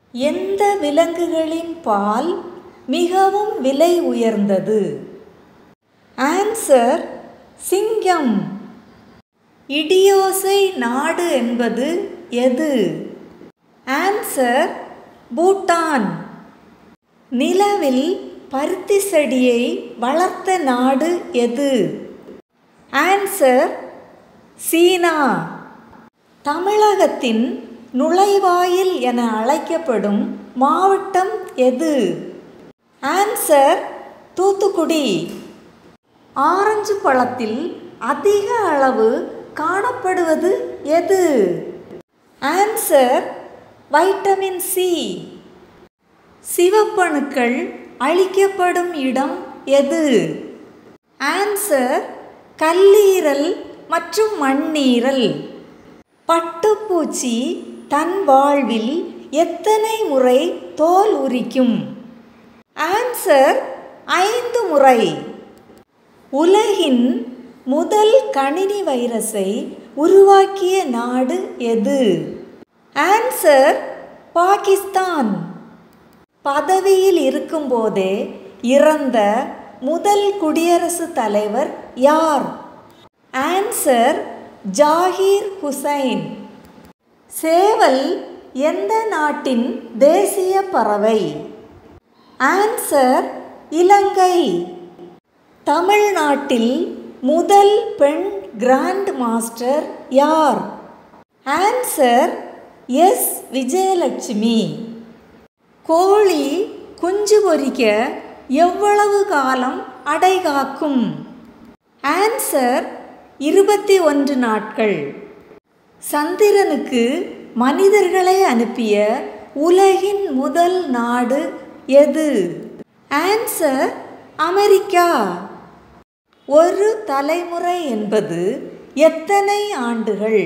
எந்த விலங்குகளின் பால் மிகவும் விலை உயர்ந்தது ஆன்சர் சிங்கம் இடியோசை நாடு என்பது எது ஆன்சர் பூட்டான் நிலவில் பருத்தி செடியை வளர்த்த நாடு எது ஆன்சர் சீனா தமிழகத்தின் நுழைவாயில் என அழைக்கப்படும் மாவட்டம் எது ஆன்சர் தூத்துக்குடி ஆரஞ்சு பழத்தில் அதிக அளவு காணப்படுவது எது ஆன்சர் வைட்டமின் சி சிவப்பணுக்கள் அழிக்கப்படும் இடம் எது ஆன்சர் கல்லீரல் மற்றும் மண்ணீரல் பட்டுப்பூச்சி தன் வாழ்வில் எத்தனை முறை தோல் உரிக்கும் ஆன்சர் ஐந்து முறை உலகின் முதல் கணினி வைரஸை உருவாக்கிய நாடு எது ஆன்சர் பாகிஸ்தான் பதவியில் இருக்கும்போதே இறந்த முதல் குடியரசுத் தலைவர் யார் ஆன்சர் ஜாகிர் ஹுசைன் சேவல் எந்த நாட்டின் தேசிய பறவை ஆன்சர் இலங்கை தமிழ்நாட்டில் முதல் பெண் கிராண்ட் மாஸ்டர் யார் ஆன்சர் எஸ் விஜயலட்சுமி கோழி குஞ்சு பொரிக்க எவ்வளவு காலம் அடை காக்கும் ஆன்சர் இருபத்தி ஒன்று நாட்கள் சந்திரனுக்கு மனிதர்களை அனுப்பிய உலகின் முதல் நாடு எது ஆன்சர் அமெரிக்கா ஒரு தலைமுறை என்பது எத்தனை ஆண்டுகள்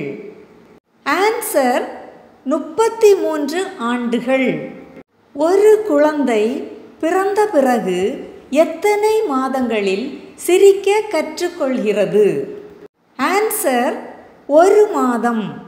ஆன்சர் முப்பத்தி மூன்று ஆண்டுகள் ஒரு குழந்தை பிறந்த பிறகு எத்தனை மாதங்களில் சிரிக்க கற்றுக்கொள்கிறது ஆன்சர் ஒரு மாதம்